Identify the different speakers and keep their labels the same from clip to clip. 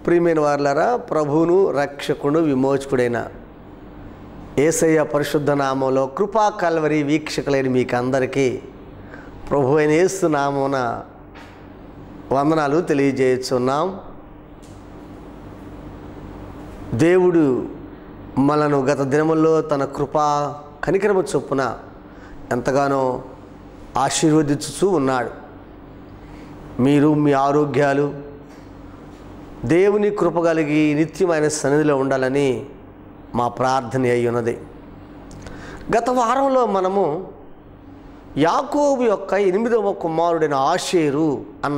Speaker 1: ప్రియమైన వారులారా ప్రభువును రక్షకుడు విమోచకుడైన ఏసయ్య పరిశుద్ధ నామంలో కృపా కల్వరి వీక్షకులైన మీకు అందరికీ ప్రభు అయిన యేసు నామమున వందనాలు తెలియజేస్తున్నాం దేవుడు మనను గత దినముల్లో తన కృపా కనికరము చొప్పున ఎంతగానో ఆశీర్వదించుతూ ఉన్నాడు మీరు మీ ఆరోగ్యాలు దేవుని కృప కలిగి నిత్యమైన సన్నిధిలో ఉండాలని మా ప్రార్థన అయి ఉన్నది గత వారంలో మనము యాకోబు యొక్క ఎనిమిదవ కుమారుడైన ఆషేరు అన్న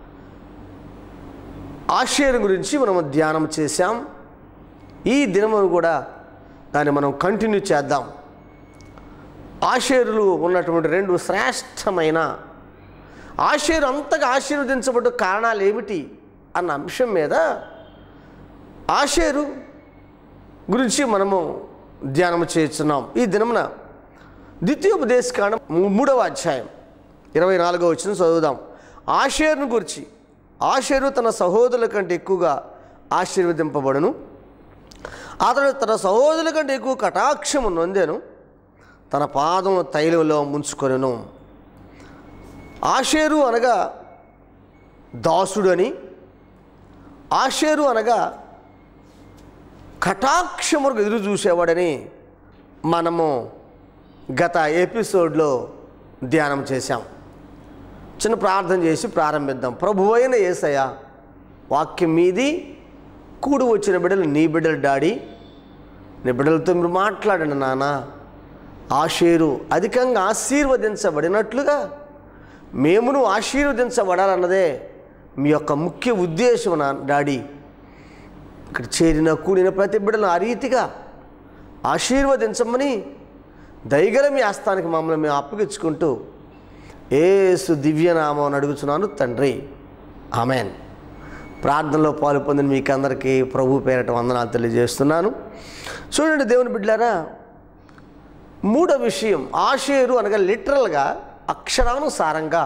Speaker 1: ఆషేరు గురించి మనము ధ్యానం చేశాం ఈ దినము కూడా దాన్ని మనం కంటిన్యూ చేద్దాం ఆషేరులు ఉన్నటువంటి రెండు శ్రేష్టమైన ఆషేరు అంతగా ఆశీర్వదించబడ్డ కారణాలు ఏమిటి అన్న అంశం మీద ఆషేరు గురించి మనము ధ్యానం చేస్తున్నాం ఈ దినమున ద్వితీయోపదేశకాండం మూడవ అధ్యాయం ఇరవై నాలుగో వచ్చిన చదువుదాం ఆషేరును గురించి ఆషేరు తన సహోదరుల కంటే ఎక్కువగా ఆశీర్వదింపబడును అతడు తన సహోదరుల కంటే ఎక్కువ కటాక్షము నొందెను తన పాదం తైలంలో ముంచుకొనెను ఆషేరు అనగా దాసుడని ఆషేరు అనగా కటాక్షములకు ఎదురు చూసేవాడని మనము గత ఎపిసోడ్లో ధ్యానం చేశాం చిన్న ప్రార్థన చేసి ప్రారంభిద్దాం ప్రభు అయిన ఏసయ్య వాక్యం మీది కూడి వచ్చిన బిడ్డలు నీ బిడ్డలు డాడీ నీ బిడ్డలతో మీరు మాట్లాడండి నాన్న ఆషేరు అధికంగా ఆశీర్వదించబడినట్లుగా మేమును ఆశీర్వదించబడాలన్నదే మీ యొక్క ముఖ్య ఉద్దేశం నా డాడీ ఇక్కడ చేరిన కూడిన ప్రతి బిడ్డను ఆ రీతిగా ఆశీర్వదించమని దయగల మీ ఆస్థానికి మమ్మల్ని మేము అప్పగించుకుంటూ ఏసు దివ్యనామం అడుగుతున్నాను తండ్రి ఆమెన్ ప్రార్థనలో పాలు పొందిన మీకు అందరికీ ప్రభు పేరట వందనాలు తెలియజేస్తున్నాను చూడండి దేవుని బిడ్డారా మూడో విషయం ఆషేరు అనగా లిటరల్గా అక్షరానుసారంగా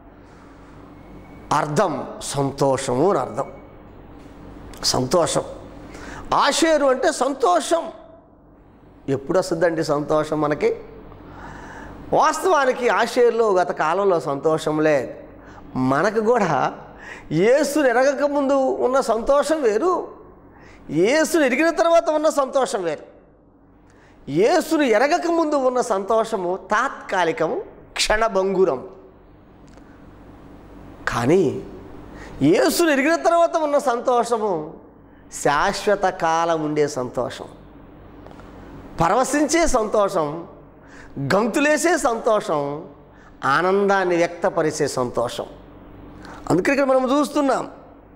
Speaker 1: అర్థం సంతోషము అని అర్థం సంతోషం ఆషేరు అంటే సంతోషం ఎప్పుడు వస్తుందండి సంతోషం మనకి వాస్తవానికి ఆషేరులో గత కాలంలో సంతోషం లేదు మనకు కూడా యేసుని ఎరగక ముందు ఉన్న సంతోషం వేరు యేసుని ఎరిగిన తర్వాత ఉన్న సంతోషం వేరు యేసుని ఎరగక ముందు ఉన్న సంతోషము తాత్కాలికము క్షణభంగురం కానీ యేసుని ఎరిగిన తర్వాత ఉన్న సంతోషము శాశ్వత కాలం ఉండే సంతోషం పరవశించే సంతోషం గంతులేసే సంతోషం ఆనందాన్ని వ్యక్తపరిచే సంతోషం అందుకని ఇక్కడ మనం చూస్తున్నాం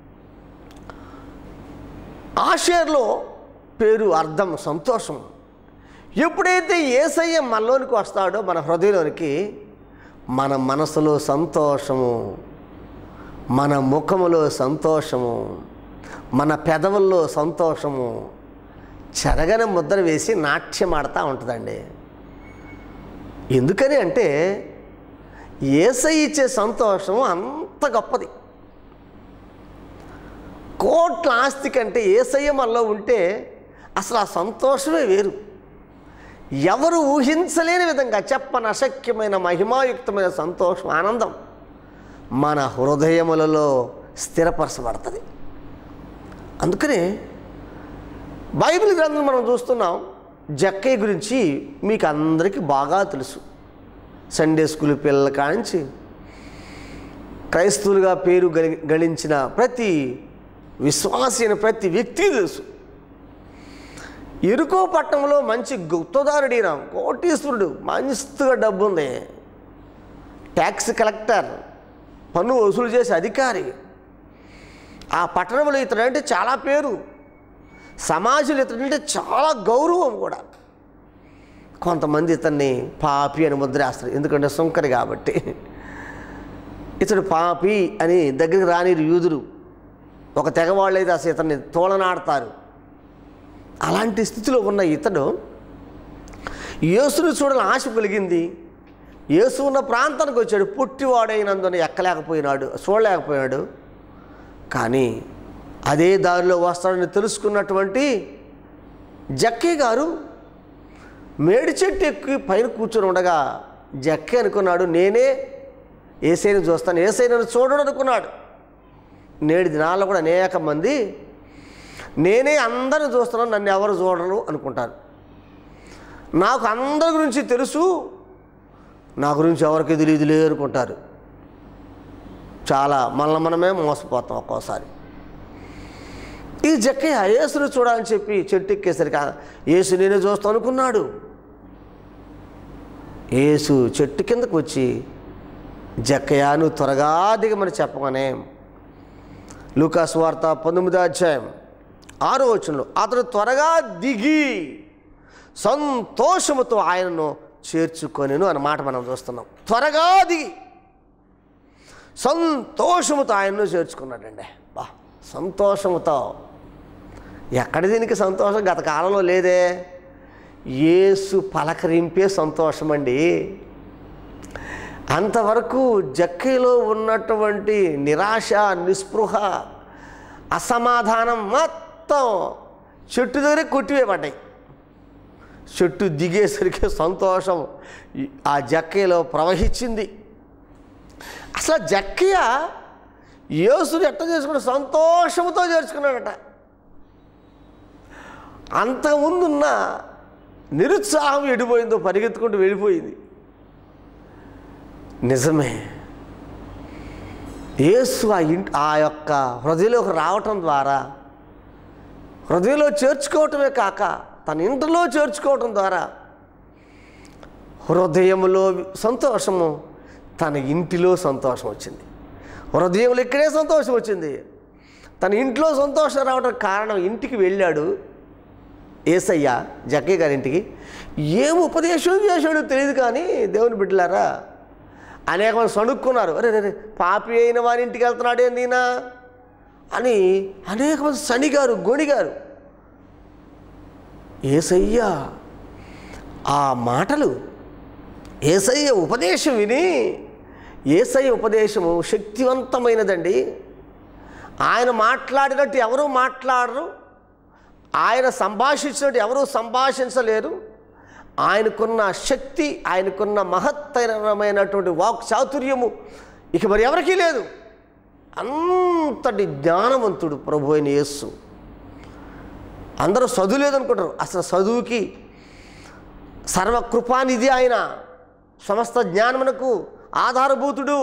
Speaker 1: ఆషేర్లో పేరు అర్థం సంతోషం ఎప్పుడైతే ఏసయ్య మనలోనికి వస్తాడో మన హృదయంలోనికి మన మనసులో సంతోషము మన ముఖములో సంతోషము మన పెదవుల్లో సంతోషము చెరగని ముద్ర వేసి నాట్యం ఆడుతూ ఉంటుందండి ఎందుకని అంటే ఏసై ఇచ్చే సంతోషం అంత గొప్పది కోట్ల ఆస్తి కంటే ఏసయ్య మనలో ఉంటే అసలు ఆ సంతోషమే వేరు ఎవరు ఊహించలేని విధంగా చెప్పని అశక్యమైన మహిమాయుక్తమైన సంతోషం ఆనందం మన హృదయములలో స్థిరపరచబడుతుంది అందుకనే బైబిల్ గ్రంథం మనం చూస్తున్నాం జక్కయ్య గురించి మీకు అందరికీ బాగా తెలుసు సండే స్కూల్ పిల్లల కానించి క్రైస్తవులుగా పేరు గలి గణించిన ప్రతి విశ్వాసి అయిన ప్రతి వ్యక్తి తెలుసు ఎరుకో పట్టణంలో మంచి గుప్తదారుడిన కోటీశ్వరుడు మంచిగా డబ్బు ఉంది ట్యాక్స్ కలెక్టర్ పన్ను వసూలు చేసే అధికారి ఆ పట్టణంలో ఇతడంటే చాలా పేరు సమాజంలో ఇతడంటే చాలా గౌరవం కూడా కొంతమంది ఇతన్ని పాపి అని ముద్రేస్తారు ఎందుకంటే సుంకరి కాబట్టి ఇతడు పాపి అని దగ్గరికి రానిరు యూదులు ఒక తెగవాళ్ళు అయితే అసలు ఇతన్ని తోలనాడతారు అలాంటి స్థితిలో ఉన్న ఇతడు యేసుని చూడాలని ఆశ కలిగింది యేసు ఉన్న ప్రాంతానికి వచ్చాడు పుట్టివాడైనందున ఎక్కలేకపోయినాడు చూడలేకపోయాడు కానీ అదే దారిలో వస్తాడని తెలుసుకున్నటువంటి జక్కే గారు మేడి చెట్టు ఎక్కి పైన కూర్చొని ఉండగా జక్కే అనుకున్నాడు నేనే ఏసైని చూస్తాను ఏసైనను చూడడు అనుకున్నాడు నేటి దినాల్లో కూడా అనేక మంది నేనే అందరిని చూస్తున్నాను నన్ను ఎవరు చూడరు అనుకుంటారు నాకు అందరి గురించి తెలుసు నా గురించి ఎవరికి తెలియదులే అనుకుంటారు చాలా మనల్ని మనమే మోసపోతాం ఒక్కోసారి ఈ జక్కయ్య యేసుని చూడాలని చెప్పి చెట్టు ఎక్కేసరికి యేసు నేనే చూస్తాను అనుకున్నాడు యేసు చెట్టు కిందకు వచ్చి జక్కయ్య నువ్వు త్వరగా దిగమని చెప్పగానే లూకాస్ వార్త పంతొమ్మిదో అధ్యాయం ఆరో వచనంలో అతడు త్వరగా దిగి సంతోషముతో ఆయనను చేర్చుకొనిను అన్న మాట మనం చూస్తున్నాం త్వరగా దిగి సంతోషముతో ఆయనను చేర్చుకున్నాడండి బా సంతోషముతో ఎక్కడ దీనికి సంతోషం గత కాలంలో లేదే యేసు పలకరింపే సంతోషం అండి అంతవరకు జక్కీలో ఉన్నటువంటి నిరాశ నిస్పృహ అసమాధానం మొత్తం చెట్టు దగ్గరే కొట్టివేయబడ్డాయి చెట్టు దిగేసరికి సంతోషం ఈ- ఆ జక్కయ్యలో ప్రవహించింది అసలు జక్కయ్య యేసుని ఎట్ట చేసుకుని సంతోషంతో చేర్చుకున్నాడట అంతకుముందున్న నిరుత్సాహం ఎడిపోయిందో పరిగెత్తుకుంటూ వెళ్ళిపోయింది నిజమే యేసు ఆ ఇంటి ఆ యొక్క హృదయంలోకి రావటం ద్వారా హృదయంలో చేర్చుకోవటమే కాక తన ఇంటిలో చేర్చుకోవటం ద్వారా హృదయంలో సంతోషము తన ఇంటిలో సంతోషం వచ్చింది హృదయంలో ఇక్కడే సంతోషం వచ్చింది తన ఇంట్లో సంతోషం రావడం కారణం ఇంటికి వెళ్ళాడు ఏసయ్య జక్కయ్య గారి ఇంటికి ఏం ఉపదేశం చేశాడో తెలియదు కానీ దేవుని బిడ్డలారా అనేక మంది సణుక్కున్నారు అరే రే పాపి అయిన వారి ఇంటికి వెళ్తున్నాడు ఏందినా అని అనేక మంది సణిగారు గొణిగారు ఏసయ్య ఆ మాటలు ఏసయ్య ఉపదేశం విని ఏసయ్య ఉపదేశము శక్తివంతమైనదండి ఆయన మాట్లాడినట్టు ఎవరూ మాట్లాడరు ఆయన సంభాషించినట్టు ఎవరూ సంభాషించలేరు ఆయనకున్న శక్తి ఆయనకున్న మహత్తరమైనటువంటి వాక్ చాతుర్యము ఇక మరి ఎవరికీ లేదు అంతటి జ్ఞానవంతుడు ప్రభు అయిన యేస్సు అందరూ చదువు లేదనుకుంటారు అసలు చదువుకి సర్వకృపానిధి ఆయన సమస్త జ్ఞానమునకు ఆధారభూతుడు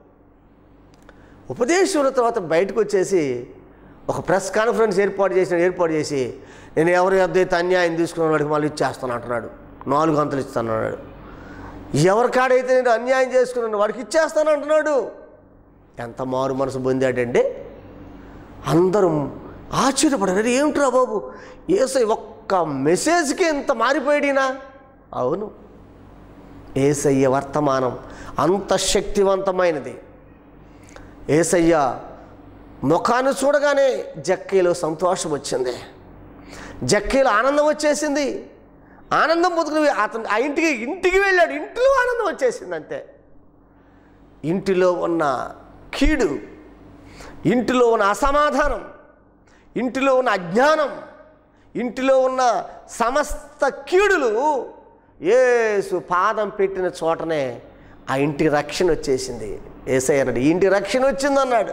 Speaker 1: ఉపదేశముల తర్వాత బయటకు వచ్చేసి ఒక ప్రెస్ కాన్ఫరెన్స్ ఏర్పాటు చేసిన ఏర్పాటు చేసి నేను ఎవరి అయితే అన్యాయం తీసుకున్న వాడికి మళ్ళీ ఇచ్చేస్తాను అంటున్నాడు నాలుగు అంతలు ఇస్తాను అన్నాడు ఎవరి కాడైతే నేను అన్యాయం చేసుకున్నాను వాడికి ఇచ్చేస్తాను అంటున్నాడు ఎంత మారు మనసు పొందాడంటే అందరూ ఆశ్చర్యపడారు ఏమిట్రా బాబు ఏసై ఒక్క మెసేజ్కి ఇంత మారిపోయాడినా అవును ఏసయ్య వర్తమానం అంత శక్తివంతమైనది ఏసయ్య ముఖాన్ని చూడగానే జక్కీలో సంతోషం వచ్చింది జక్కీలో ఆనందం వచ్చేసింది ఆనందం పొందుకుని అతను ఆ ఇంటికి ఇంటికి వెళ్ళాడు ఇంటిలో ఆనందం వచ్చేసింది అంతే ఇంటిలో ఉన్న కీడు ఇంటిలో ఉన్న అసమాధానం ఇంటిలో ఉన్న అజ్ఞానం ఇంటిలో ఉన్న సమస్త కీడులు ఏసు పాదం పెట్టిన చోటనే ఆ ఇంటికి రక్షణ వచ్చేసింది ఏసై అన్నాడు "ఈ ఇంటి రక్షణ వచ్చింది అన్నాడు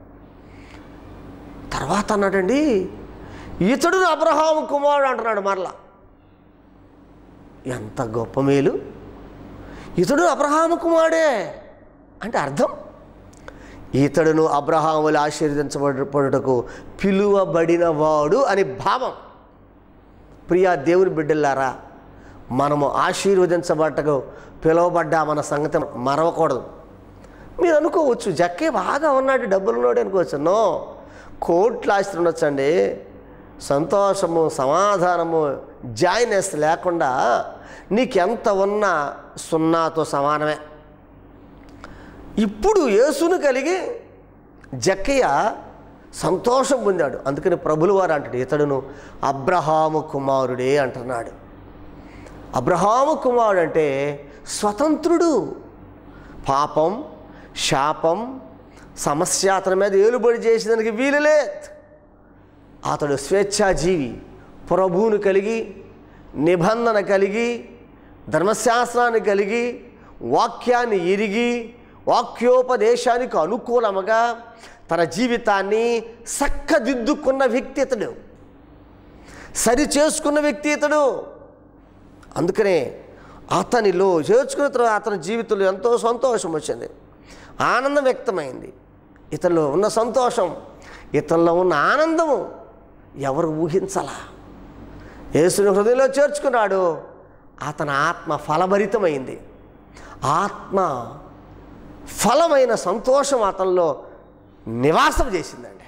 Speaker 1: తర్వాత అన్నాడండి ఇతడు అబ్రహాము కుమారుడు అంటున్నాడు మరలా ఎంత గొప్ప మేలు ఇతడు అబ్రహాము కుమారుడే అంటే అర్థం ఇతడును అబ్రహాములు ఆశీర్వదించబడుటకు పిలువబడిన వాడు అని భావం ప్రియా దేవుని బిడ్డలారా మనము ఆశీర్వదించబట్టకు పిలువబడ్డామన్న సంగతి మరవకూడదు మీరు అనుకోవచ్చు జక్కే బాగా ఉన్నాడు డబ్బులు ఉన్నాడు అనుకోవచ్చు నో కోట్లు ఆస్తులు ఉండొచ్చండి సంతోషము సమాధానము జాయినెస్ లేకుండా నీకెంత ఉన్నా సున్నాతో సమానమే ఇప్పుడు యేసును కలిగి జక్కయ్య సంతోషం పొందాడు అందుకని ప్రభులు వారు అంటాడు ఇతడును అబ్రహాము కుమారుడే అంటున్నాడు అబ్రహాము కుమారుడు అంటే స్వతంత్రుడు పాపం శాపం సమస్య అతని మీద ఏలుబడి చేసేదానికి వీలులే అతడు స్వేచ్ఛాజీవి ప్రభువును కలిగి నిబంధన కలిగి ధర్మశాస్త్రాన్ని కలిగి వాక్యాన్ని ఎరిగి వాక్యోపదేశానికి అనుకూలముగా తన జీవితాన్ని చక్కదిద్దుకున్న వ్యక్తి ఇతడు సరి చేసుకున్న వ్యక్తి ఇతడు అందుకనే అతనిలో చేర్చుకున్న తర్వాత అతని జీవితంలో ఎంతో సంతోషం వచ్చింది ఆనందం వ్యక్తమైంది ఇతనిలో ఉన్న సంతోషం ఇతనిలో ఉన్న ఆనందము ఎవరు ఊహించలా యేసుని హృదయంలో చేర్చుకున్నాడు అతని ఆత్మ ఫలభరితమైంది ఆత్మ ఫలమైన సంతోషం అతనిలో నివాసం చేసిందండి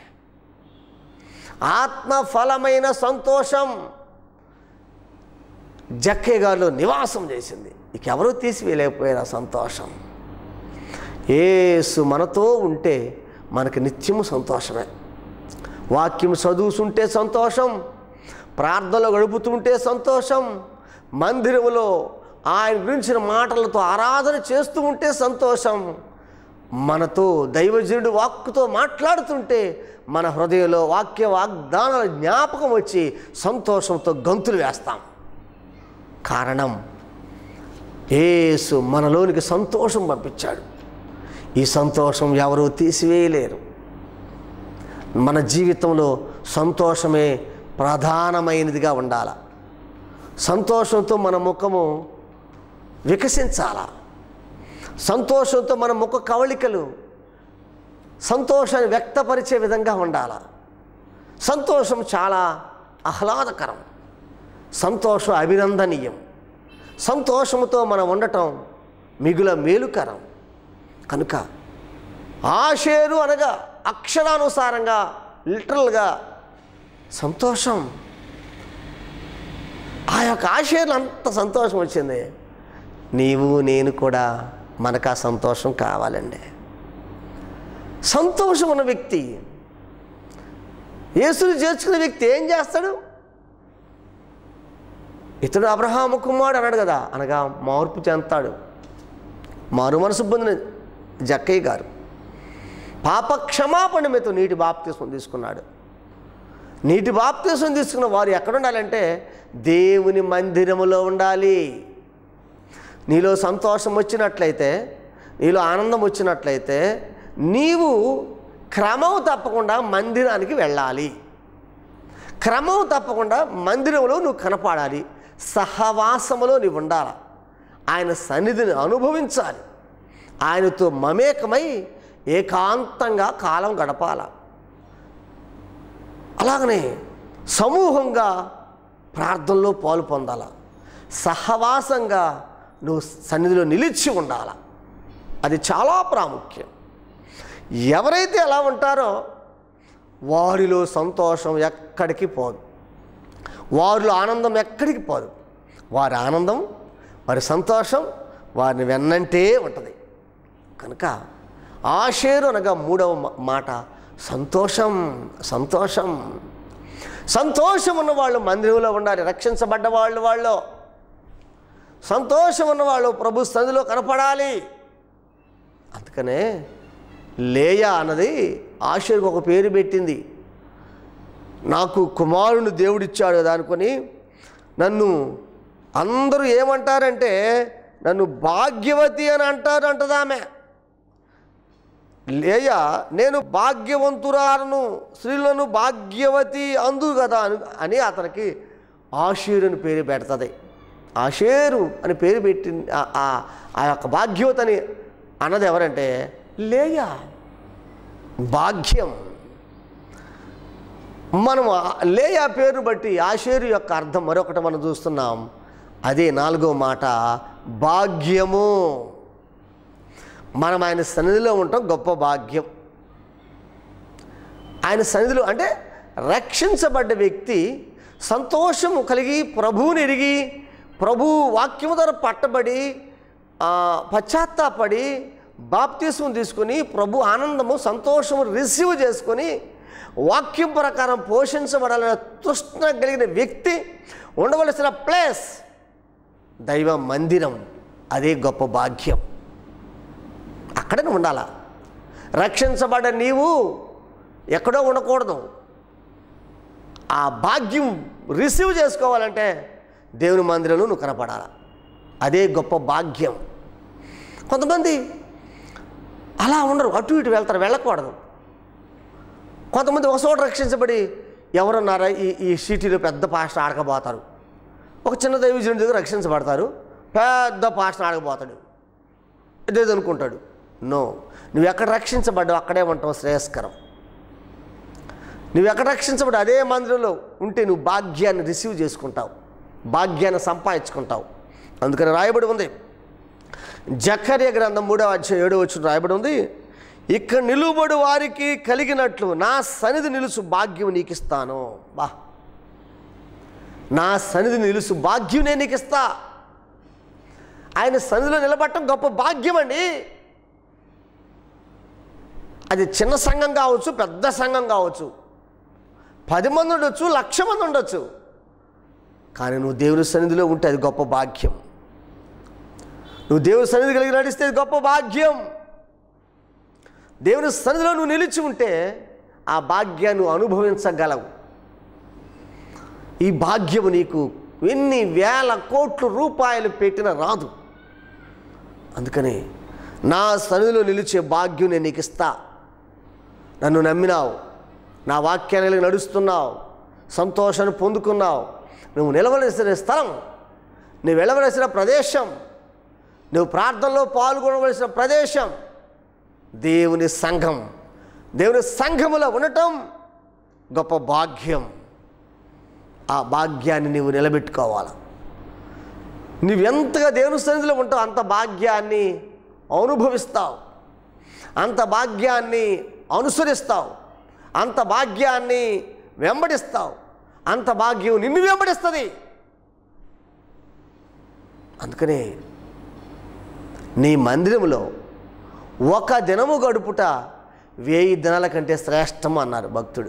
Speaker 1: ఆత్మ ఫలమైన సంతోషం జక్కే గారిలో నివాసం చేసింది ఇక ఎవరూ తీసివేయలేకపోయారు ఆ సంతోషం ఏసు మనతో ఉంటే మనకి నిత్యము సంతోషమే వాక్యం చదువుతుంటే సంతోషం ప్రార్థనలో గడుపుతుంటే సంతోషం మందిరములో ఆయన గురించిన మాటలతో ఆరాధన చేస్తూ ఉంటే సంతోషం మనతో దైవజనుడు వాక్కుతో మాట్లాడుతుంటే మన హృదయంలో వాక్య వాగ్దానాల జ్ఞాపకం వచ్చి సంతోషంతో గంతులు వేస్తాం కారణం ఏసు మనలోనికి సంతోషం పంపించాడు ఈ సంతోషం ఎవరూ తీసివేయలేరు మన జీవితంలో సంతోషమే ప్రధానమైనదిగా ఉండాల సంతోషంతో మన ముఖము వికసించాల సంతోషంతో మన ముఖ కవళికలు సంతోషాన్ని వ్యక్తపరిచే విధంగా ఉండాల సంతోషం చాలా ఆహ్లాదకరం సంతోషం అభినందనీయం సంతోషముతో మనం ఉండటం మిగుల మేలుకరం కనుక ఆషేరు అనగా అక్షరానుసారంగా లిటరల్గా సంతోషం ఆ యొక్క ఆషేరులో అంత సంతోషం వచ్చింది నీవు నేను కూడా మనకు ఆ సంతోషం కావాలండి సంతోషం ఉన్న వ్యక్తి యేసుని చేర్చుకున్న వ్యక్తి ఏం చేస్తాడు ఇతడు అబ్రహాము కుమారుడు అన్నాడు కదా అనగా మార్పు చెందుతాడు మారు మనసు పొందిన జక్కయ్య గారు పాప క్షమాపణ మీతో నీటి బాప్తీసం తీసుకున్నాడు నీటి బాప్తీసం తీసుకున్న వారు ఎక్కడ ఉండాలంటే దేవుని మందిరములో ఉండాలి నీలో సంతోషం వచ్చినట్లయితే నీలో ఆనందం వచ్చినట్లయితే నీవు క్రమం తప్పకుండా మందిరానికి వెళ్ళాలి క్రమం తప్పకుండా మందిరంలో నువ్వు కనపడాలి సహవాసములో నీవు ఉండాలి ఆయన సన్నిధిని అనుభవించాలి ఆయనతో మమేకమై ఏకాంతంగా కాలం గడపాల అలాగనే సమూహంగా ప్రార్థనలో పాలు పొందాల సహవాసంగా నువ్వు సన్నిధిలో నిలిచి ఉండాల అది చాలా ప్రాముఖ్యం ఎవరైతే ఎలా ఉంటారో వారిలో సంతోషం ఎక్కడికి పోదు వారిలో ఆనందం ఎక్కడికి పోదు వారి ఆనందం వారి సంతోషం వారిని వెన్నంటే ఉంటుంది కనుక ఆషేరు అనగా మూడవ మా- మాట సంతోషం సంతోషం సంతోషం ఉన్న వాళ్ళు మందిరంలో ఉండాలి రక్షించబడ్డ వాళ్ళు వాళ్ళు సంతోషం ఉన్న వాళ్ళు ప్రభు సన్నిధిలో కనపడాలి అందుకనే లేయా అన్నది ఆషేరుకు ఒక పేరు పెట్టింది నాకు కుమారుని దేవుడిచ్చాడు కదా అనుకొని నన్ను అందరూ ఏమంటారంటే నన్ను భాగ్యవతి అని అంటారు అంటది ఆమె లేయ నేను భాగ్యవంతురాలను స్త్రీలను భాగ్యవతి అందు కదా అని అని అతనికి ఆషేరు అని పేరు పెడుతుంది ఆషేరు అని పేరు పెట్టి ఆ- ఆ- ఆ యొక్క భాగ్యవతి అని అన్నది ఎవరంటే లేయ భాగ్యం మనం ఆ- లేయా పేరు బట్టి ఆషేరు యొక్క అర్థం మరొకటి మనం చూస్తున్నాం అదే నాలుగో మాట భాగ్యము మనం ఆయన సన్నిధిలో ఉండటం గొప్ప భాగ్యం ఆయన సన్నిధిలో అంటే రక్షించబడ్డ వ్యక్తి సంతోషము కలిగి ప్రభువుని ఎరిగి ప్రభు వాక్యము ద్వారా పట్టబడి ఆ, పశ్చాత్తాపడి బాప్తీసం తీసుకొని ప్రభు ఆనందము సంతోషము రిసీవ్ చేసుకొని వాక్యం ప్రకారం పోషించబడాలనే తృష్ణ కలిగిన వ్యక్తి ఉండవలసిన ప్లేస్ దైవ మందిరం అదే గొప్ప భాగ్యం అక్కడనే ఉండాలా రక్షించబడ్డ నీవు ఎక్కడో ఉండకూడదు ఆ భాగ్యం రిసీవ్ చేసుకోవాలంటే దేవుని మందిరంలో నువ్వు కనపడాలి అదే గొప్ప భాగ్యం కొంతమంది అలా ఉండరు అటు ఇటు వెళ్తారు వెళ్ళకూడదు కొంతమంది ఒక చోట రక్షించబడి ఎవరున్నారా ఈ ఈ సిటీలో పెద్ద పాస్టర్ ఆడకపోతారు ఒక చిన్న దైవజనుడి దగ్గర రక్షించబడతారు పెద్ద పాస్టర్ ఆడకపోతాడు ఇదేదో అనుకుంటాడు నో నువ్వు ఎక్కడ రక్షించబడ్డావు అక్కడే ఉంటావు శ్రేయస్కరం నువ్వు ఎక్కడ రక్షించబడి అదే మందిరంలో ఉంటే నువ్వు భాగ్యాన్ని రిసీవ్ చేసుకుంటావు భాగ్యాన్ని సంపాదించుకుంటావు అందుకని రాయబడి ఉంది జక్కర్య గ్రంథం మూడవ అధ్యాయం ఏడవ వచ్చిన రాయబడి ఉంది ఇక్కడ నిలువబడి వారికి కలిగినట్లు నా సన్నిధి నిలుసు భాగ్యం నీకు ఇస్తాను బా నా సన్నిధి నిలుసు భాగ్యం నేను నీకు ఇస్తా ఆయన సన్నిధిలో నిలబడటం గొప్ప భాగ్యం అండి అది చిన్న సంఘం కావచ్చు పెద్ద సంఘం కావచ్చు పది మంది ఉండొచ్చు లక్ష మంది ఉండొచ్చు కానీ నువ్వు దేవుని సన్నిధిలో ఉంటే అది గొప్ప భాగ్యం నువ్వు దేవుని సన్నిధి కలిగి నడిస్తే అది గొప్ప భాగ్యం దేవుని సన్నిధిలో నువ్వు నిలిచి ఉంటే ఆ భాగ్యాన్ని నువ్వు అనుభవించగలవు ఈ భాగ్యము నీకు ఎన్ని వేల కోట్ల రూపాయలు పెట్టిన రాదు అందుకని నా సన్నిధిలో నిలిచే భాగ్యం నేను నీకు ఇస్తా నన్ను నమ్మినావు నా వాక్యాన్ని నడుస్తున్నావు సంతోషాన్ని పొందుకున్నావు నువ్వు నిలవలసిన స్థలం నువ్వు వెళ్ళవలసిన ప్రదేశం నువ్వు ప్రార్థనలో పాల్గొనవలసిన ప్రదేశం దేవుని సంఘం దేవుని సంఘములో ఉండటం గొప్ప భాగ్యం ఆ భాగ్యాన్ని నీవు నిలబెట్టుకోవాలి నువ్వెంతగా దేవుని సన్నిధిలో ఉంటావు అంత భాగ్యాన్ని అనుభవిస్తావు అంత భాగ్యాన్ని అనుసరిస్తావు అంత భాగ్యాన్ని వెంబడిస్తావు అంత భాగ్యం నిన్ను వెంబడిస్తుంది అందుకనే నీ మందిరములో ఒక దినము గడుపుట వేయి దినాల కంటే శ్రేష్టం అన్నారు భక్తుడు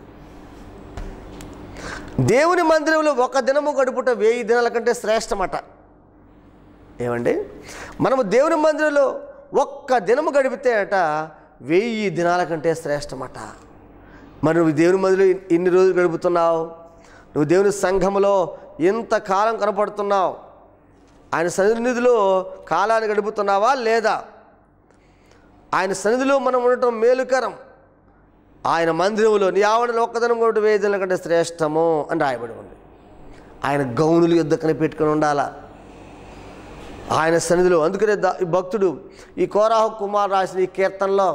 Speaker 1: దేవుని మందిరంలో ఒక దినము గడుపుట వేయి దినాల కంటే శ్రేష్టమట ఏమండి మనము దేవుని మందిరంలో ఒక్క దినము గడిపితే అట వెయ్యి దినాల కంటే శ్రేష్టమట మరి నువ్వు దేవుని మందిలో ఇన్ని రోజులు గడుపుతున్నావు నువ్వు దేవుని సంఘములో ఎంతకాలం కనపడుతున్నావు ఆయన సన్నిధిలో కాలాన్ని గడుపుతున్నావా లేదా ఆయన సన్నిధిలో మనం ఉండటం మేలుకరం ఆయన మందిరంలో నీ ఆవరణలో ఒక్కదనం కూడా వేదనల కంటే శ్రేష్టము అని రాయబడి ఉంది ఆయన గౌనులు యుద్ధ కనిపెట్టుకుని ఉండాలా ఆయన సన్నిధిలో అందుకనే దా- ఈ భక్తుడు ఈ కోరాహు కుమార్ రాసిన ఈ కీర్తనలో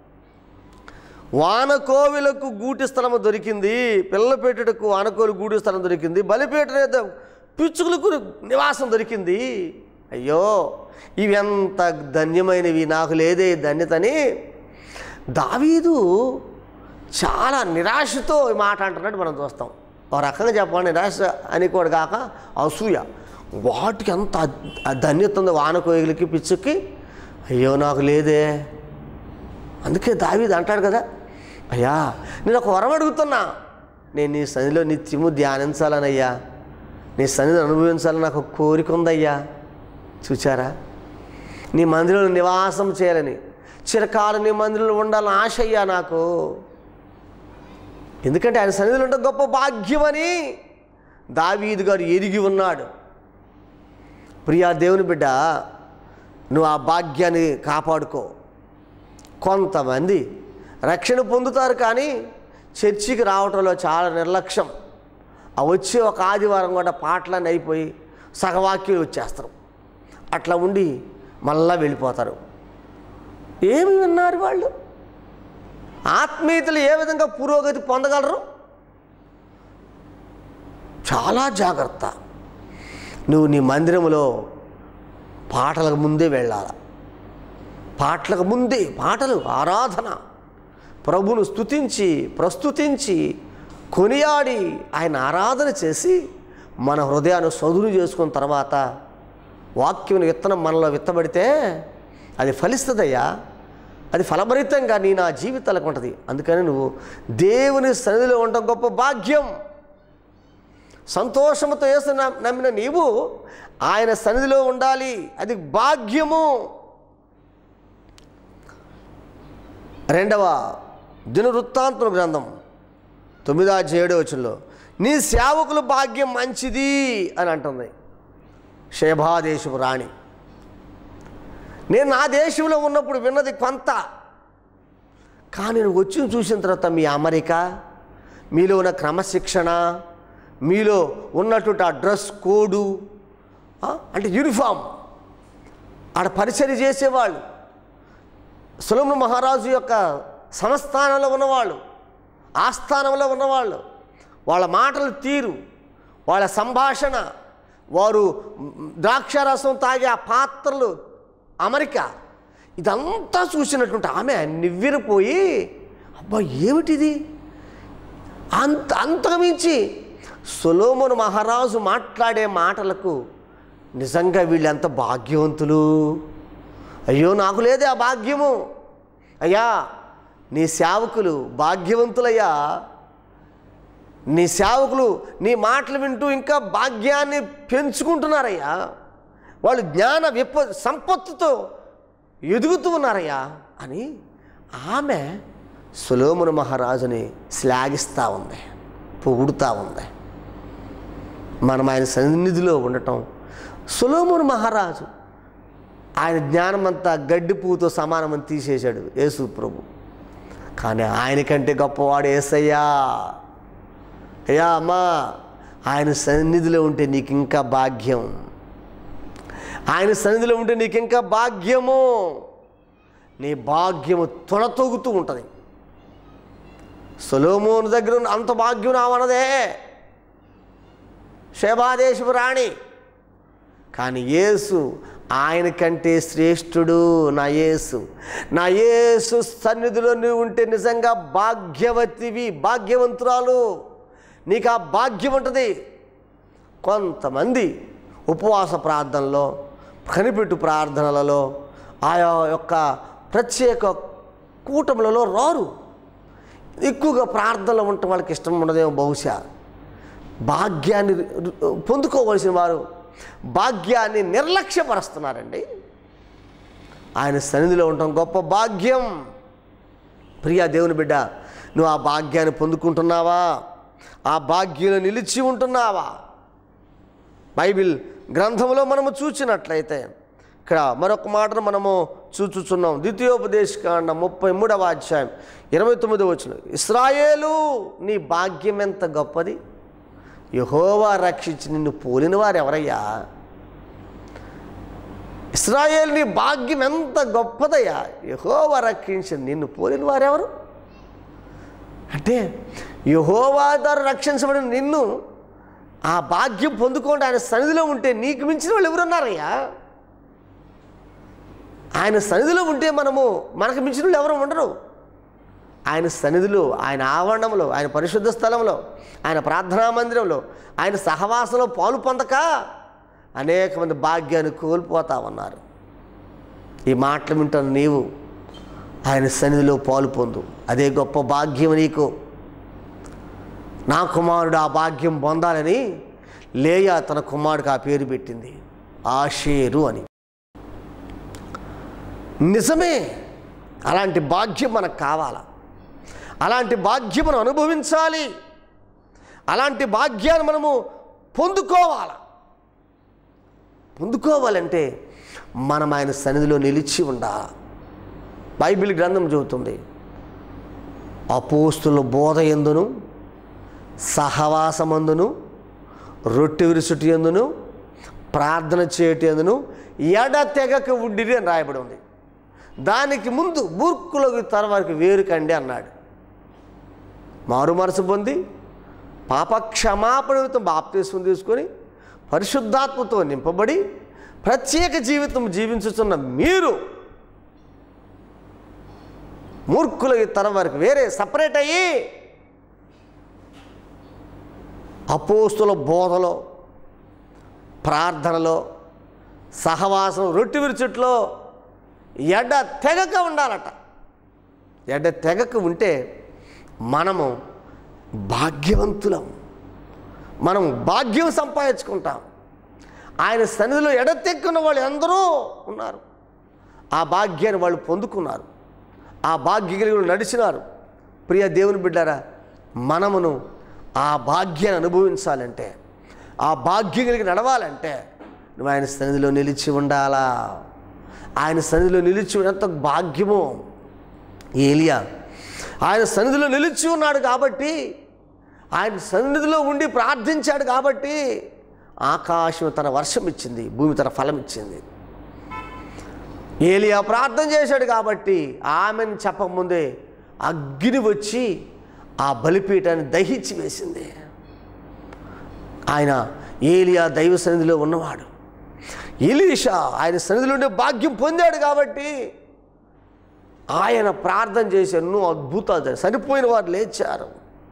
Speaker 1: వానకోవిలకు గూటి స్థలము దొరికింది పిల్లపెట్టుటకు వానకోలు గూటి స్థలం దొరికింది బలిపేట మీద పిచ్చుకలకు నివాసం దొరికింది అయ్యో ఇవి ఎంత ధన్యమైనవి నాకు లేదే ఈ ధన్యతని దావీదు చాలా నిరాశతో ఈ మాట అంటున్నట్టు మనం చూస్తాం ఒక రకంగా చెప్పాలి నిరాశ అని కూడా కాక అసూయ వాటికి అంత అద్- ఆ ధన్యత ఉంది వానకోయిలకి పిచ్చుకి అయ్యో నాకు లేదే అందుకే దావీదు అంటాడు కదా అయ్యా నేను ఒక వరం అడుగుతున్నా నేను నీ సన్నిధిలో నిత్యము ధ్యానించాలనయ్యా నీ సన్నిధిని అనుభవించాలని నాకు ఒక కోరిక ఉందయ్యా చూచారా నీ మందిరంలో నివాసం చేయాలని చిరకాలం నీ మందిరంలో ఉండాలని ఆశ అయ్యా నాకు ఎందుకంటే ఆయన సన్నిధిలో ఉంటే గొప్ప భాగ్యమని దావీదు గారు ఎరిగి ఉన్నాడు ప్రియా దేవుని బిడ్డ నువ్వు ఆ భాగ్యాన్ని కాపాడుకో కొంతమంది రక్షణ పొందుతారు కానీ చర్చికి రావటంలో చాలా నిర్లక్ష్యం ఆ వచ్చే ఒక ఆదివారం కూడా పాటలన్నీ అయిపోయి సగవాక్యులు వచ్చేస్తారు అట్లా ఉండి మళ్ళా వెళ్ళిపోతారు ఏమి విన్నారు వాళ్ళు ఆత్మీయతలు ఏ విధంగా పురోగతి పొందగలరు చాలా జాగ్రత్త నువ్వు నీ మందిరంలో పాటలకు ముందే వెళ్ళాలి పాటలకు ముందే పాటలు ఆరాధన ప్రభును స్తుతించి ప్రస్తుతించి కొనియాడి ఆయన ఆరాధన చేసి మన హృదయాన్ని సదును చేసుకున్న తర్వాత వాక్యం విత్తనం మనలో విత్తబడితే అది ఫలిస్తుందయ్యా అది ఫలభరితంగా నీ నా జీవితాలకు ఉంటుంది అందుకని నువ్వు దేవుని సన్నిధిలో ఉండడం గొప్ప భాగ్యం సంతోషంతో వేసి నమ్మిన నీవు ఆయన సన్నిధిలో ఉండాలి అది భాగ్యము రెండవ దినవృత్తాంతుల గ్రంథం తొమ్మిదో అధ్యాయ ఏడో వచనంలో నీ సేవకుల భాగ్యం మంచిది అని అంటుంది శేభాదేశపు రాణి నేను నా దేశంలో ఉన్నప్పుడు విన్నది కొంత కానీ నేను వచ్చి చూసిన తర్వాత మీ అమరిక మీలో ఉన్న క్రమశిక్షణ మీలో ఉన్నటువంటి ఆ డ్రెస్ కోడు ఆ, అంటే యూనిఫామ్ ఆడ పరిచయం చేసేవాళ్ళు సులభ మహారాజు యొక్క సంస్థానంలో ఉన్నవాళ్ళు ఆస్థానంలో ఉన్నవాళ్ళు వాళ్ళ మాటల తీరు వాళ్ళ సంభాషణ వారు ద్రాక్షారసం తాగే ఆ పాత్రలు అమరిక ఇదంతా చూసినటువంటి ఆమె నివ్వెరపోయి అబ్బా ఏమిటిది అంత అంతకుమించి సొలోమోను మహారాజు మాట్లాడే మాటలకు నిజంగా వీళ్ళు ఎంత భాగ్యవంతులు అయ్యో నాకు లేదే ఆ భాగ్యము అయ్యా నీ సేవకులు భాగ్యవంతులయ్యా నీ సేవకులు నీ మాటలు వింటూ ఇంకా భాగ్యాన్ని పెంచుకుంటున్నారయ్యా వాళ్ళు జ్ఞాన విప సంపత్తుతో ఎదుగుతూ ఉన్నారయ్యా అని ఆమె సులోమును మహారాజుని శ్లాఘిస్తూ ఉంది పొగుడుతూ ఉంది మనం ఆయన సన్నిధిలో ఉండటం సులోమును మహారాజు ఆయన జ్ఞానమంతా గడ్డి పువ్వుతో సమానమని తీసేశాడు యేసు ప్రభు కానీ ఆయనకంటే గొప్పవాడు ఏసయ్యా అయ్యా అమ్మా ఆయన సన్నిధిలో ఉంటే నీకు ఇంకా భాగ్యం ఆయన సన్నిధిలో ఉంటే నీకు ఇంకా భాగ్యము నీ భాగ్యము తొడతొగుతూ ఉంటుంది సొలోమోను దగ్గర ఉన్న అంత భాగ్యం నావనదే శేభాదేశపు రాణి కానీ యేసు ఆయన కంటే శ్రేష్ఠుడు నా యేసు నా యేసు సన్నిధిలో నువ్వు ఉంటే నిజంగా భాగ్యవతివి భాగ్యవంతురాలు నీకు ఆ భాగ్యం ఉంటుంది కొంతమంది ఉపవాస ప్రార్థనలో కనిపెట్టు ప్రార్థనలలో ఆయా యొక్క ప్రత్యేక కూటములలో రారు ఎక్కువగా ప్రార్థనలో ఉండటం వాళ్ళకి ఇష్టం ఉండదేమో బహుశా భాగ్యాన్ని పొందుకోవలసిన వారు భాగ్యాన్ని నిర్లక్ష్యపరుస్తున్నారండి ఆయన సన్నిధిలో ఉండటం గొప్ప భాగ్యం ప్రియా దేవుని బిడ్డ నువ్వు ఆ భాగ్యాన్ని పొందుకుంటున్నావా ఆ భాగ్యంలో నిలిచి ఉంటున్నావా బైబిల్ గ్రంథంలో మనము చూచినట్లయితే ఇక్కడ మరొక మాటను మనము చూచుచున్నాం ద్వితీయోపదేశకాండ ముప్పై మూడవ అధ్యాయం ఇరవై తొమ్మిది వచ్చిన ఇస్రాయేలు నీ భాగ్యం ఎంత గొప్పది యహోవా రక్షించి నిన్ను పోలిన వారు ఎవరయ్యా ఇస్రాయేల్ నీ భాగ్యం ఎంత గొప్పదయ్యా యహోవా రక్షించి నిన్ను పోలిన వారెవరు అంటే యహోవా ద్వారా రక్షించబడిన నిన్ను ఆ భాగ్యం పొందుకోండి ఆయన సన్నిధిలో ఉంటే నీకు మించిన వాళ్ళు ఎవరున్నారయ్యా ఆయన సన్నిధిలో ఉంటే మనము మనకు మించిన వాళ్ళు ఎవరు ఉండరు ఆయన సన్నిధిలో ఆయన ఆవరణంలో ఆయన పరిశుద్ధ స్థలంలో ఆయన ప్రార్థనా మందిరంలో ఆయన సహవాసంలో పాలు పొందక అనేక మంది భాగ్యాన్ని కోల్పోతా ఉన్నారు ఈ మాటలు వింటున్న నీవు ఆయన సన్నిధిలో పాలు పొందు అదే గొప్ప భాగ్యం నీకు నా కుమారుడు ఆ భాగ్యం పొందాలని లేయా తన కుమారుడికి ఆ పేరు పెట్టింది ఆషేరు అని నిజమే అలాంటి భాగ్యం మనకు కావాలా అలాంటి భాగ్యం మనం అనుభవించాలి అలాంటి భాగ్యాన్ని మనము పొందుకోవాలా పొందుకోవాలంటే మనం ఆయన సన్నిధిలో నిలిచి ఉండాలి బైబిల్ గ్రంథం చెబుతుంది అపోస్తుల బోధ ఎందును సహవాసమందును రొట్టె విరుసుటి ఎందును ప్రార్థన చేయటి ఎందును ఎడ తెగక ఉండిరి అని రాయబడి ఉంది దానికి ముందు మూర్ఖులకు తర్వారికి వేరు కండి అన్నాడు మారు మనసు పొంది పాప క్షమాపణతో బాప్తీసం తీసుకొని పరిశుద్ధాత్మతో నింపబడి ప్రత్యేక జీవితం జీవించుతున్న మీరు మూర్ఖుల తరం వరకు వేరే సపరేట్ అయ్యి అపోస్తుల బోధలో ప్రార్థనలో సహవాసం రొట్టె విరుచుట్లో ఎడ తెగక ఉండాలట ఎడ తెగక ఉంటే మనము భాగ్యవంతులం మనం భాగ్యం సంపాదించుకుంటాం ఆయన సన్నిధిలో ఎడతెక్కున్న వాళ్ళు ఎందరో ఉన్నారు ఆ భాగ్యాన్ని వాళ్ళు పొందుకున్నారు ఆ భాగ్య కలిగి నడిచినారు ప్రియ దేవుని బిడ్డారా మనమును ఆ భాగ్యాన్ని అనుభవించాలంటే ఆ భాగ్యం కలిగి నడవాలంటే నువ్వు ఆయన సన్నిధిలో నిలిచి ఉండాలా ఆయన సన్నిధిలో నిలిచి ఎంత భాగ్యమో ఏలియా ఆయన సన్నిధిలో నిలిచి ఉన్నాడు కాబట్టి ఆయన సన్నిధిలో ఉండి ప్రార్థించాడు కాబట్టి ఆకాశం తన వర్షం ఇచ్చింది భూమి తన ఫలం ఇచ్చింది ఏలియా ప్రార్థన చేశాడు కాబట్టి ఆమెను చెప్పకముందే అగ్ని వచ్చి ఆ బలిపీఠాన్ని దహించి వేసింది ఆయన ఏలియా దైవ సన్నిధిలో ఉన్నవాడు ఎలీషా ఆయన సన్నిధిలో ఉండే భాగ్యం పొందాడు కాబట్టి ఆయన ప్రార్థన చేసి ఎన్నో అద్భుతాలు జరిగాయి. చనిపోయిన వారు లేచారు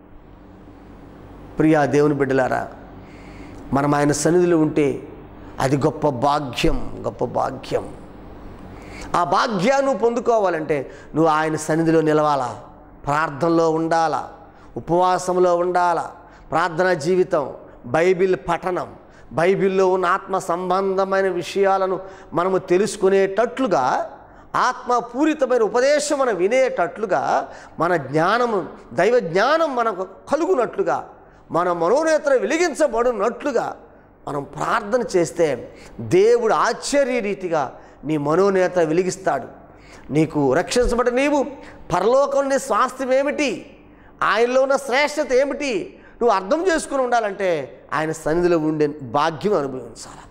Speaker 1: ప్రియా దేవుని బిడ్డలారా మనం ఆయన సన్నిధిలో ఉంటే అది గొప్ప భాగ్యం గొప్ప భాగ్యం ఆ భాగ్యాన్ని నువ్వు పొందుకోవాలంటే నువ్వు ఆయన సన్నిధిలో నిలవాలా ప్రార్థనలో ఉండాలా ఉపవాసంలో ఉండాలా ప్రార్థనా జీవితం బైబిల్ పఠనం బైబిల్లో ఉన్న ఆత్మ సంబంధమైన విషయాలను మనము తెలుసుకునేటట్లుగా ఆత్మపూరితమైన ఉపదేశం మనం వినేటట్లుగా మన జ్ఞానము దైవ జ్ఞానం మనకు కలుగునట్లుగా మన మనోనేత్ర వెలిగించబడినట్లుగా మనం ప్రార్థన చేస్తే దేవుడు ఆశ్చర్య రీతిగా నీ మనోనేత్ర వెలిగిస్తాడు నీకు రక్షించబడి నీవు పరలోకం నీ స్వాస్థ్యం ఏమిటి ఆయనలో ఉన్న శ్రేష్టత ఏమిటి నువ్వు అర్థం చేసుకుని ఉండాలంటే ఆయన సన్నిధిలో ఉండే భాగ్యం అనుభవించాలి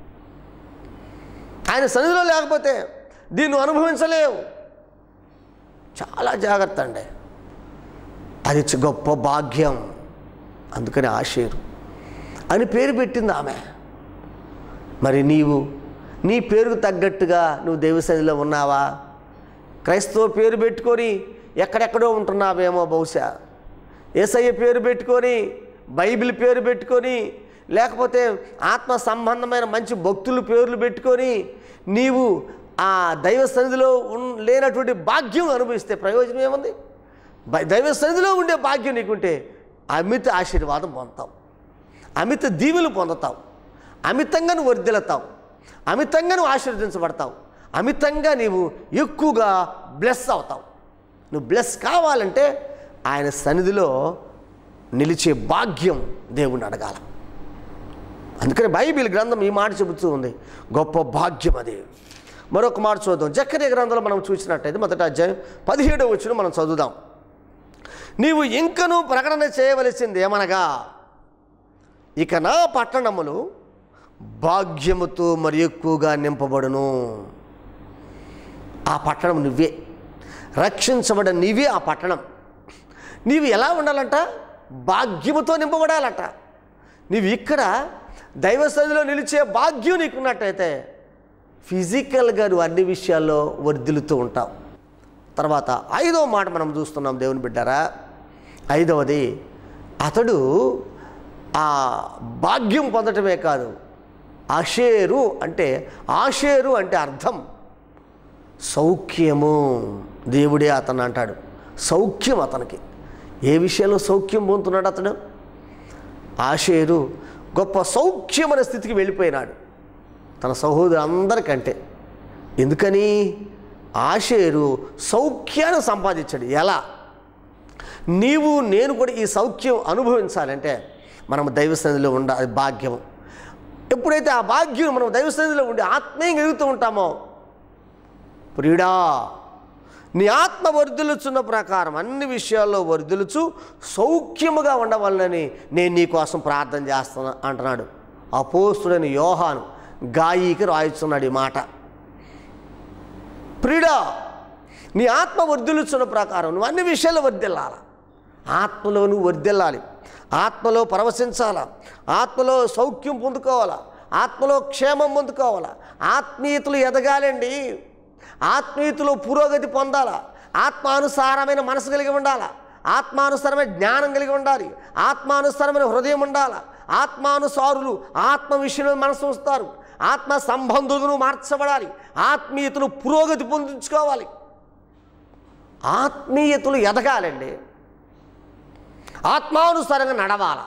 Speaker 1: ఆయన సన్నిధిలో లేకపోతే దీన్ని నువ్వు అనుభవించలేవు చాలా జాగ్రత్త అండి అది చ- గొప్ప భాగ్యం అందుకని ఆశేరు అని పేరు పెట్టింది ఆమె మరి నీవు నీ పేరుకు తగ్గట్టుగా నువ్వు దేవసన్నిధిలో ఉన్నావా క్రైస్తవ పేరు పెట్టుకొని ఎక్కడెక్కడో ఉంటున్నావేమో బహుశా ఏసయ్య పేరు పెట్టుకొని బైబిల్ పేరు పెట్టుకొని లేకపోతే ఆత్మ సంబంధమైన మంచి భక్తుల పేర్లు పెట్టుకొని నీవు ఆ దైవ సన్నిధిలో ఉన్ లేనటువంటి భాగ్యం అనుభవిస్తే ప్రయోజనం ఏముంది బై- దైవ సన్నిధిలో ఉండే భాగ్యం నీకుంటే అమిత ఆశీర్వాదం పొందుతావు అమిత దీవులు పొందుతావు అమితంగా నువ్వు వర్ధిల్లుతావు అమితంగా నువ్వు ఆశీర్వదించబడతావు అమితంగా నీవు ఎక్కువగా బ్లెస్ అవుతావు నువ్వు బ్లెస్ కావాలంటే ఆయన సన్నిధిలో నిలిచే భాగ్యం దేవుణ్ణి అడగాల అందుకని బైబిల్ గ్రంథం ఈ మాట చెబుతూ ఉంది గొప్ప భాగ్యం అది మరొక మాట చూద్దాం జక్కరే గ్రంథంలో మనం చూసినట్టయితే మొదట అధ్యాయం పదిహేడవ వచ్చిన మనం చదువుదాం నీవు ఇంకనూ ప్రకటన చేయవలసింది ఏమనగా ఇక నా పట్టణములు భాగ్యముతో మరి ఎక్కువగా నింపబడును ఆ పట్టణం నువ్వే రక్షించబడ నీవే ఆ పట్టణం నీవు ఎలా ఉండాలంట భాగ్యముతో నింపబడాలట నీవు ఇక్కడ దైవ సన్నిధిలో నిలిచే భాగ్యం నీకున్నట్టయితే ఫిజికల్గా నువ్వు అన్ని విషయాల్లో వర్ధిల్లుతూ ఉంటావు తర్వాత ఐదవ మాట మనం చూస్తున్నాం దేవుని బిడ్డారా ఐదవది అతడు ఆ భాగ్యం పొందటమే కాదు ఆషేరు అంటే ఆషేరు అంటే అర్థం సౌఖ్యము దేవుడే అతను అంటాడు సౌఖ్యం అతనికి ఏ విషయంలో సౌఖ్యం పొందుతున్నాడు అతడు ఆషేరు గొప్ప సౌఖ్యమైన స్థితికి వెళ్ళిపోయినాడు తన సహోదరులందరికంటే ఎందుకని ఆషేరు సౌఖ్యాన్ని సంపాదించాడు ఎలా నీవు నేను కూడా ఈ సౌఖ్యం అనుభవించాలంటే మనం దైవ సన్నిధిలో ఉండాలి భాగ్యం ఎప్పుడైతే ఆ భాగ్యం మనం దైవ సన్నిధిలో ఉండి ఆత్మీయంగా ఎదుగుతూ ఉంటామో ప్రియుడా నీ ఆత్మ వర్ధిల్లుచున్న ప్రకారం అన్ని విషయాల్లో వర్ధిల్లుచు సౌఖ్యముగా ఉండవాలని నేను నీ కోసం ప్రార్థన చేస్తున్నా అంటున్నాడు అపోస్తుడని యోహాను గాయికి రాయిస్తున్నాడు ఈ మాట ప్రియుడా నీ ఆత్మ వర్ధిల్లుచున్న ప్రకారం నువ్వు అన్ని విషయాల్లో వర్ధిల్లాల ఆత్మలో నువ్వు వర్ధిల్లాలి ఆత్మలో పరవశించాలా ఆత్మలో సౌఖ్యం పొందుకోవాలా ఆత్మలో క్షేమం పొందుకోవాలా ఆత్మీయతలు ఎదగాలండి ఆత్మీయతలో పురోగతి పొందాలా ఆత్మానుసారమైన మనసు కలిగి ఉండాలా ఆత్మానుసారమైన జ్ఞానం కలిగి ఉండాలి ఆత్మానుసారమైన హృదయం ఉండాలా ఆత్మానుసారులు ఆత్మ విషయంలో మనసు ఉంచుతారు ఆత్మ సంబంధులను మార్చబడాలి ఆత్మీయతలు పురోగతి పొందించుకోవాలి ఆత్మీయతలు ఎదగాలండి ఆత్మానుసారంగా నడవాల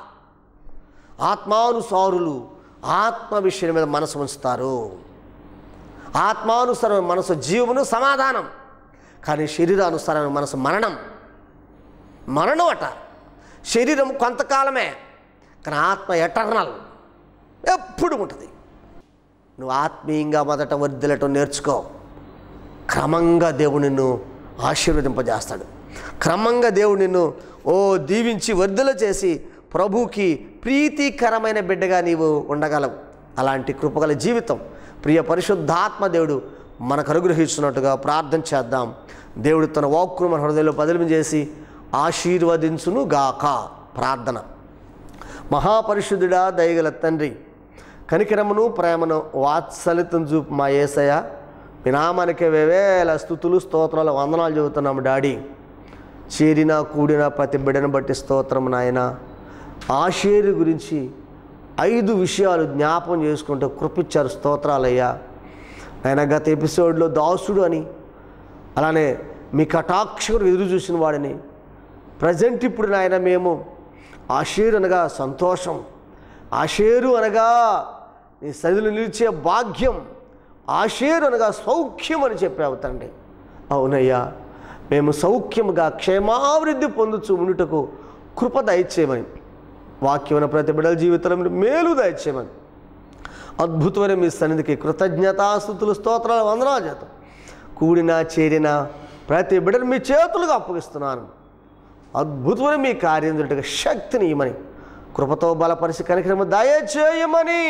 Speaker 1: ఆత్మానుసారులు ఆత్మ విషయం మీద మనసు ఉంచుతారు ఆత్మానుసారమైన మనసు జీవమును సమాధానం కానీ శరీరానుసారమైన మనసు మరణం మరణం అట శరీరం కొంతకాలమే కానీ ఆత్మ ఎటర్నల్ ఎప్పుడు ఉంటుంది నువ్వు ఆత్మీయంగా మొదట వర్ధిల్లటం నేర్చుకో క్రమంగా దేవుడు నిన్ను ఆశీర్వదింపజేస్తాడు క్రమంగా దేవుడు నిన్ను ఓ దీవించి వర్ధల చేసి ప్రభుకి ప్రీతికరమైన బిడ్డగా నీవు ఉండగలవు అలాంటి కృపగల జీవితం ప్రియ పరిశుద్ధాత్మ దేవుడు మనకు అనుగ్రహిస్తున్నట్టుగా ప్రార్థన చేద్దాం దేవుడు తన వాక్కును మన హృదయంలో పదిలిమి చేసి ఆశీర్వదించును గాక ప్రార్థన మహాపరిశుద్ధుడా దయగల తండ్రి కనికరమును ప్రేమను వాత్సలితం చూపు మా ఏసయ్య మీ నామానికి వేవేల స్థుతులు స్తోత్రాలు వందనాలు చెబుతున్నాము డాడీ చేరిన కూడిన ప్రతి బిడ్డను బట్టి స్తోత్రం నాయన ఆషేరు గురించి ఐదు విషయాలు జ్ఞాపం చేసుకుంటూ కృపిచ్చారు స్తోత్రాలయ్యా ఆయన గత ఎపిసోడ్లో దాసుడు అని అలానే మీ కటాక్షకుడు ఎదురు చూసిన వాడిని ప్రజెంట్ ఇప్పుడు నాయన మేము ఆషేరు అనగా సంతోషం ఆషేరు అనగా నీ సదిలో నిలిచే భాగ్యం ఆషేరు అనగా సౌఖ్యం అని చెప్పావు తండ్రి అవునయ్యా మేము సౌఖ్యముగా క్షేమాభివృద్ధి పొందుచు ఉండుటకు కృప దయచేయమని వాక్యమైన ప్రతి బిడ్డల జీవితంలో మేలు దయచేయమని అద్భుతమైన మీ సన్నిధికి కృతజ్ఞతాస్థుతులు స్తోత్రాలు వందనాలు చేద్దాం కూడిన చేరిన ప్రతి బిడ్డను మీ చేతులుగా అప్పగిస్తున్నాను అద్భుతమైన మీ కార్యం జరుగుటకు శక్తిని ఇవ్వమని కృపతో బలపరిచి కనికరము దయచేయమని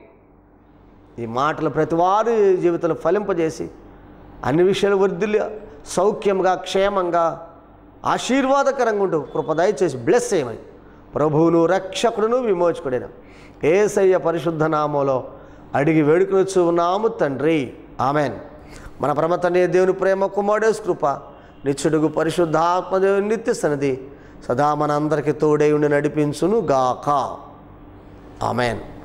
Speaker 1: ఈ మాటలు ప్రతి వారి జీవితంలో ఫలింపజేసి అన్ని విషయాలు వర్ధిల్లి సౌఖ్యంగా క్షేమంగా ఆశీర్వాదకరంగా ఉంటూ కృప దయచేసి బ్లెస్ చేయమని ప్రభువును రక్షకుడును విమోచకుడైన ఏసయ్య పరిశుద్ధ నామంలో అడిగి వేడుకొనొచ్చు ఉన్నాము తండ్రి ఆమెన్ మన ప్రమతనే దేవుని ప్రేమ కుమారుడేసు కృప నిత్యుడుగు పరిశుద్ధాత్మదేవుని నిత్య సన్నిధి సదా మన అందరికి తోడై ఉండి నడిపించును గాక ఆమెన్